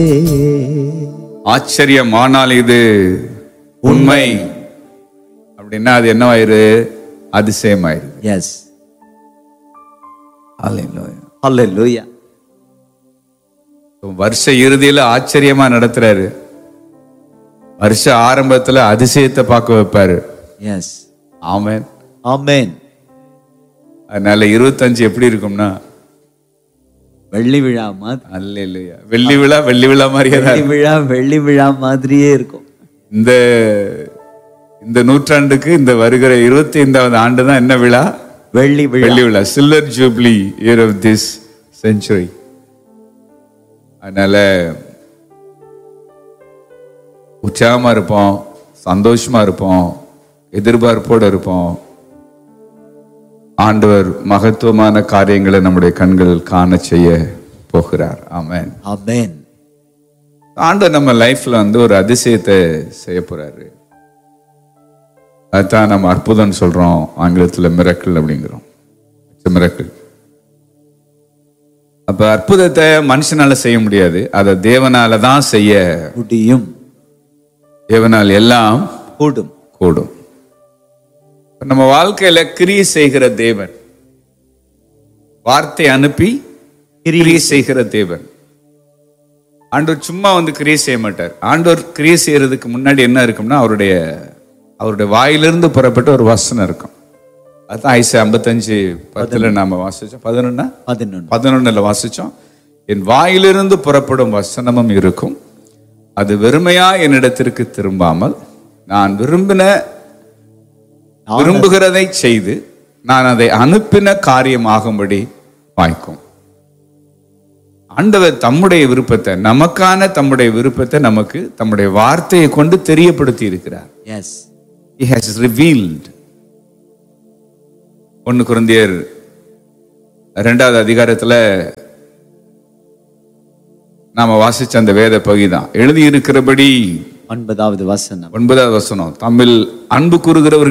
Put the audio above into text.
ஆச்சரியமானால் இது உண்மை அப்படின்னா அது என்னவாயிரு அதிசயமாயிரு எஸ் ஹalleluya வருஷ இறுதியில ஆச்சரியமா நடத்துறாரு வருஷ ஆரம்பத்துல அதிசயத்தை பார்க்க வைப்பாரு எஸ் ஆமென் ஆமென் அதனால இருபத்தஞ்சு எப்படி இருக்கும்னா வெள்ளி விழா மாதிரி அல்ல இல்லையா வெள்ளி விழா வெள்ளி விழா மாதிரியே தான் வெள்ளி விழா வெள்ளி விழா மாதிரியே இருக்கும் இந்த இந்த நூற்றாண்டுக்கு இந்த வருகிற இருபத்தி ஐந்தாவது ஆண்டு தான் என்ன விழா வெள்ளி விழா வெள்ளி விழா silver jubilee year of this century அதனால உற்சாகமா இருப்போம் சந்தோஷமா இருப்போம் எதிர்பார்ப்போடு இருப்போம் ஆண்டவர் மகத்துவமான காரியங்களை நம்முடைய கண்கள் காண செய்ய போகிறார் ஆமென் ஆமென் ஆண்டவர் நம்ம லைஃப்ல வந்து ஒரு அதிசயத்தை செய்ய போறாரு அதுதான் நம்ம அற்புதம்னு சொல்றோம் ஆங்கிலத்துல மிரக்கல் அப்படிங்கிறோம் மிரக்கல் அப்ப அற்புதத்தை மனுஷனால செய்ய முடியாது அதை தேவனால தான் செய்ய முடியும் தேவனால் எல்லாம் கூடும் கூடும் இப்ப நம்ம வாழ்க்கையில கிரியை செய்கிற தேவன் வார்த்தை அனுப்பி கிரியை செய்கிற தேவன் ஆண்டவர் சும்மா வந்து கிரியை செய்ய மாட்டார் ஆண்டவர் கிரியை செய்யறதுக்கு முன்னாடி என்ன இருக்கும்னா அவருடைய அவருடைய வாயிலிருந்து புறப்பட்ட ஒரு வசனம் இருக்கும் அதுதான் ஐசு ஐம்பத்தஞ்சு பத்துல நாம வாசிச்சோம் பதினொன்னா பதினொன்று பதினொன்னுல வாசிச்சோம் என் வாயிலிருந்து புறப்படும் வசனமும் இருக்கும் அது வெறுமையா என்னிடத்திற்கு திரும்பாமல் நான் விரும்பின விரும்புகிறதை செய்து நான் அதை அனுப்பின காரியமாகும்படி வாய்க்கும் ஆண்டவர் தம்முடைய விருப்பத்தை நமக்கான தம்முடைய விருப்பத்தை நமக்கு தம்முடைய வார்த்தையை கொண்டு தெரியப்படுத்தி இருக்கிறார் எஸ் He has revealed ஒன்னு குருந்தியர் ரெண்டாவது அதிகாரத்துல நாம வாசிச்ச அந்த வேத பகுதி தான் எழுதி இருக்கிறபடி ஒன்பதாவது வசனம் ஒன்பதாவது வசனம் தமிழ் அன்பு கூறுகிறவர்கள்